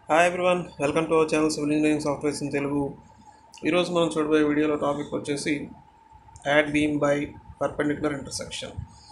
hi everyone welcome to our channel civil engineering softwares in Telugu ఈరోజు మనం చూడబోయే వీడియోలో టాపిక్ వచ్చేసి add beam by perpendicular intersection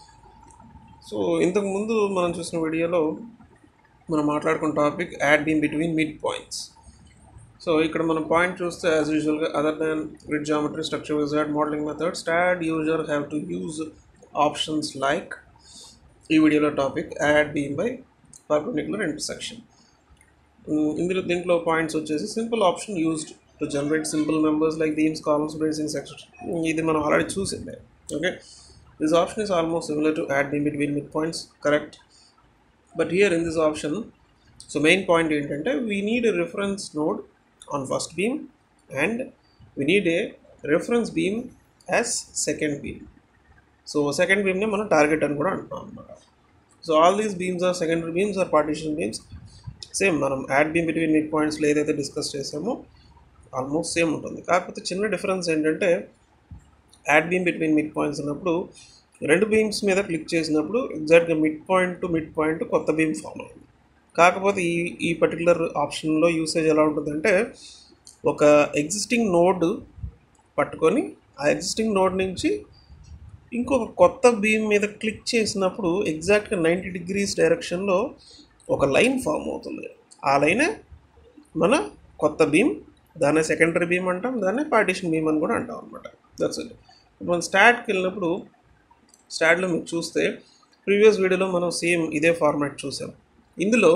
so ఇంతకు ముందు మనం చూసిన వీడియోలో మనం మాట్లాడుకున్న topic add beam between mid points so ఇక్కడ మనం పాయింట్ చూస్తే యాజ్ యూజువల్గా other than grid geometry structure wizard modelling method STAAD user have to use options like ఈ వీడియోలో topic add beam by perpendicular intersection ఇందులో దీంట్లో పాయింట్స్ వచ్చేసి simple option used to generate simple numbers like beams columns bracings etcetera ఇది మనం already చూసిందే okay this option is almost similar to add beam between mid points correct but here in this option so main point ఏంటంటే we need a reference node on first beam and we need a reference beam as second beam so second బీమ్ని మనం target అని కూడా అంటున్నాం అనమాట so all these beams are secondary beams are partition beams same మనం add beam between mid పాయింట్స్లో ఏదైతే discuss చేసామో ఆల్మోస్ట్ సేమ్ ఉంటుంది కాకపోతే చిన్న డిఫరెన్స్ ఏంటంటే add beam between mid points ఉన్నప్పుడు రెండు బీమ్స్ మీద క్లిక్ చేసినప్పుడు ఎగ్జాక్ట్గా mid point to mid point కొత్త బీమ్ ఫామ్ అయింది కాకపోతే ఈ ఈ పర్టికులర్ ఆప్షన్లో యూసేజ్ ఎలా ఉంటుందంటే ఒక ఎగ్జిస్టింగ్ నోడ్ పట్టుకొని ఆ ఎగ్జిస్టింగ్ నోడ్ నుంచి ఇంకొక కొత్త బీమ్ మీద క్లిక్ చేసినప్పుడు ఎగ్జాక్ట్గా నైంటీ డిగ్రీస్ డైరెక్షన్లో ఒక లైన్ ఫామ్ అవుతుంది ఆ లైనే మన కొత్త బీమ్ దాన్ని సెకండరీ బీమ్ అంటాం దాన్ని పార్టీషన్ బీమ్ అని కూడా అంటాం అనమాట దట్స్ ఇట్ ఇప్పుడు మనం స్టాట్కి వెళ్ళినప్పుడు స్టాట్లో మీకు చూస్తే ప్రీవియస్ వీడియోలో మనం సేమ్ ఇదే ఫార్మాట్ చూసాం ఇందులో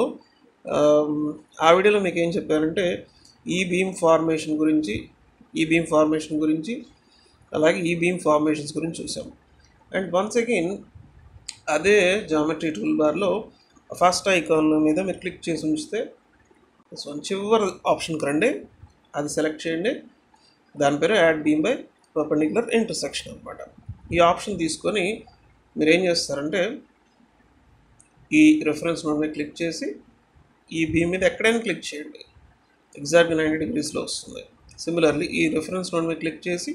ఆ వీడియోలో మీకు ఏం చెప్పారంటే ఈ బీమ్ ఫార్మేషన్ గురించి ఈ బీమ్ ఫార్మేషన్ గురించి అలాగే ఈ బీమ్ ఫార్మేషన్స్ గురించి చూసాం అండ్ వన్స్ అగైన్ అదే జామెట్రీ టూల్ బార్లో ఫస్ట్ ఐకాన్ మీద మీరు క్లిక్ చేసి ఉంచితే సో చివరి ఆప్షన్కి రండి అది సెలెక్ట్ చేయండి దాని పేరు add beam by perpendicular intersection అనమాట ఈ ఆప్షన్ తీసుకొని మీరు ఏం చేస్తారంటే ఈ రెఫరెన్స్ నోడ్ మీద క్లిక్ చేసి ఈ బీమ్ మీద ఎక్కడైనా క్లిక్ చేయండి ఎగ్జాక్ట్గా నైంటీ డిగ్రీస్లో వస్తుంది సిమిలర్లీ ఈ రెఫరెన్స్ నోడ్ మీద క్లిక్ చేసి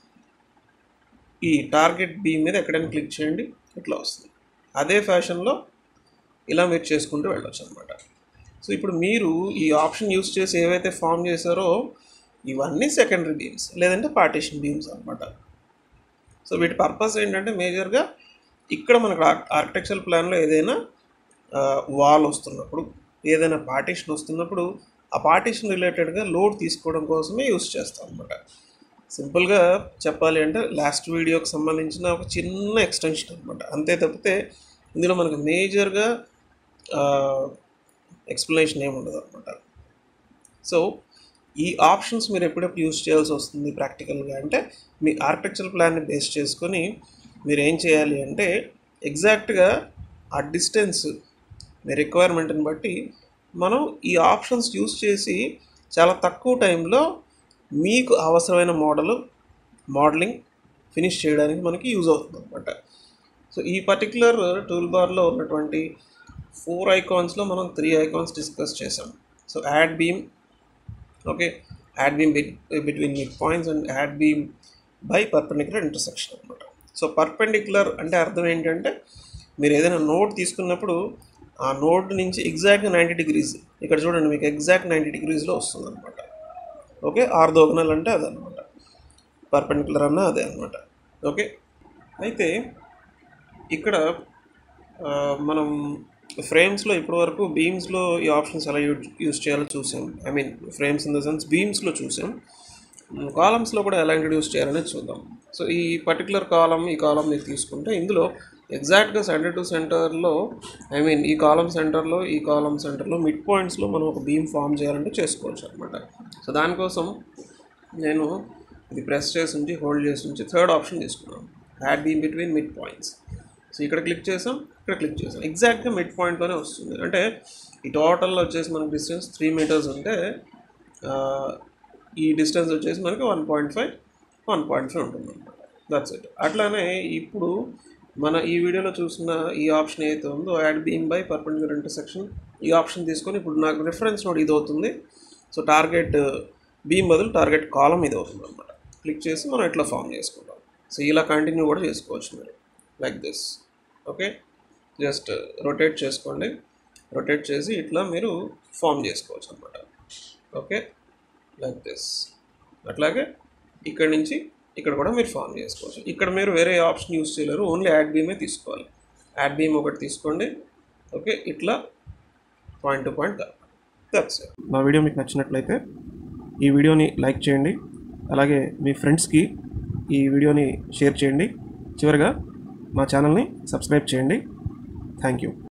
ఈ టార్గెట్ బీమ్ మీద ఎక్కడైనా క్లిక్ చేయండి ఇట్లా వస్తుంది అదే ఫ్యాషన్లో ఇలా మీరు చేసుకుంటూ వెళ్ళొచ్చు అనమాట సో ఇప్పుడు మీరు ఈ ఆప్షన్ యూస్ చేసి ఏవైతే ఫామ్ చేశారో ఇవన్నీ సెకండరీ బీమ్స్ లేదంటే పార్టీషన్ బీమ్స్ అనమాట సో వీటి పర్పస్ ఏంటంటే మేజర్గా ఇక్కడ మనకు ఆర్కిటెక్చర్ ప్లాన్లో ఏదైనా వాల్ వస్తున్నప్పుడు ఏదైనా పార్టీషన్ వస్తున్నప్పుడు ఆ పార్టీషన్ రిలేటెడ్గా లోడ్ తీసుకోవడం కోసమే యూస్ చేస్తాం అనమాట సింపుల్గా చెప్పాలి అంటే లాస్ట్ వీడియోకి సంబంధించిన ఒక చిన్న ఎక్స్టెన్షన్ అనమాట అంతే తప్పితే ఇందులో మనకు మేజర్గా ఎక్స్ప్లెనేషన్ ఏమి ఉండదు అనమాట సో ఈ ఆప్షన్స్ మీరు ఎప్పుడెప్పుడు యూస్ చేయాల్సి వస్తుంది ప్రాక్టికల్గా అంటే మీ ఆర్కిటెక్చర్ ప్లాన్ని బేస్ చేసుకొని మీరు ఏం చేయాలి అంటే ఎగ్జాక్ట్గా ఆ డిస్టెన్స్ మీ రిక్వైర్మెంట్ని బట్టి మనం ఈ ఆప్షన్స్ యూస్ చేసి చాలా తక్కువ టైంలో మీకు అవసరమైన మోడల్ మోడలింగ్ ఫినిష్ చేయడానికి మనకి యూజ్ అవుతుంది అనమాట సో ఈ పర్టికులర్ టూల్ బార్లో ఉన్నటువంటి ఫోర్ ఐకాన్స్లో మనం త్రీ ఐకాన్స్ డిస్కస్ చేసాం so add beam okay add beam between mid points and add beam by perpendicular intersection అనమాట సో పర్పెండిక్యులర్ అంటే అర్థం ఏంటంటే మీరు ఏదైనా నోట్ తీసుకున్నప్పుడు ఆ నోట్ నుంచి ఎగ్జాక్ట్గా నైంటీ డిగ్రీస్ ఇక్కడ చూడండి మీకు ఎగ్జాక్ట్ నైంటీ డిగ్రీస్లో వస్తుంది అనమాట ఓకే ఆర్దోగనల్ అంటే అదనమాట పర్పెండిక్యులర్ అన్న అదే అనమాట ఓకే అయితే ఇక్కడ మనం ఫ్రేమ్స్లో ఇప్పటివరకు బీమ్స్లో ఈ ఆప్షన్స్ ఎలా యూజ్ యూజ్ చేయాలో చూసాం I mean frames in the sense బీమ్స్లో చూసాం కాలమ్స్లో కూడా ఎలా ఇంట్రడ్యూస్ చేయాలనేది చూద్దాం సో ఈ పర్టికులర్ కాలం ఈ కాలం మీరు తీసుకుంటే ఇందులో ఎగ్జాక్ట్గా సెంటర్ టు సెంటర్లో ఐ మీన్ ఈ కాలం సెంటర్లో ఈ కాలం సెంటర్లో మిడ్ పాయింట్స్లో మనం ఒక బీమ్ ఫామ్ చేయాలంటే చేసుకోవచ్చు అనమాట సో దానికోసం నేను ఇది ప్రెస్ చేసి ఉంచి హోల్డ్ చేసి ఉంచి థర్డ్ ఆప్షన్ తీసుకున్నాను add beam between mid points so ఇక్కడ క్లిక్ చేసాం ఇక్కడ క్లిక్ చేసాం ఎగ్జాక్ట్గా మిడ్ పాయింట్లోనే వస్తుంది అంటే ఈ టోటల్లో వచ్చేసి మనకి డిస్టెన్స్ త్రీ మీటర్స్ ఉంటే ఈ డిస్టెన్స్ వచ్చేసి మనకి one point five one point five ఉంటుంది అనమాట దట్స్ ఇట్ అట్లానే ఇప్పుడు మన ఈ వీడియోలో చూసిన ఈ ఆప్షన్ ఏదైతే ఉందో add beam by perpendicular intersection ఈ ఆప్షన్ తీసుకొని ఇప్పుడు నాకు రిఫరెన్స్ నోడ్ ఇది అవుతుంది సో టార్గెట్ బీమ్ బదులు టార్గెట్ కాలం ఇది అవుతుంది అనమాట క్లిక్ చేసి మనం ఇట్లా ఫామ్ చేసుకుంటాం సో ఇలా కంటిన్యూ కూడా చేసుకోవచ్చు మీరు like this okay just rotate చేసుకోండి రొటేట్ చేసి ఇట్లా మీరు ఫామ్ చేసుకోవచ్చు అనమాట ఓకే లైక్ దిస్ అట్లాగే ఇక్కడ నుంచి ఇక్కడ కూడా మీరు ఫామ్ చేసుకోవచ్చు ఇక్కడ మీరు వేరే ఆప్షన్ యూస్ చేయలేరు ఓన్లీ యాడ్ బీమే తీసుకోవాలి యాడ్ బీమ్ ఒకటి తీసుకోండి ఓకే ఇట్లా పాయింట్ టు పాయింట్ దట్స్ నా వీడియో మీకు నచ్చినట్లయితే ఈ వీడియోని లైక్ చేయండి అలాగే మీ ఫ్రెండ్స్కి ఈ వీడియోని షేర్ చేయండి చివరిగా మా ఛానల్ని సబ్స్క్రైబ్ చేయండి థ్యాంక్ యూ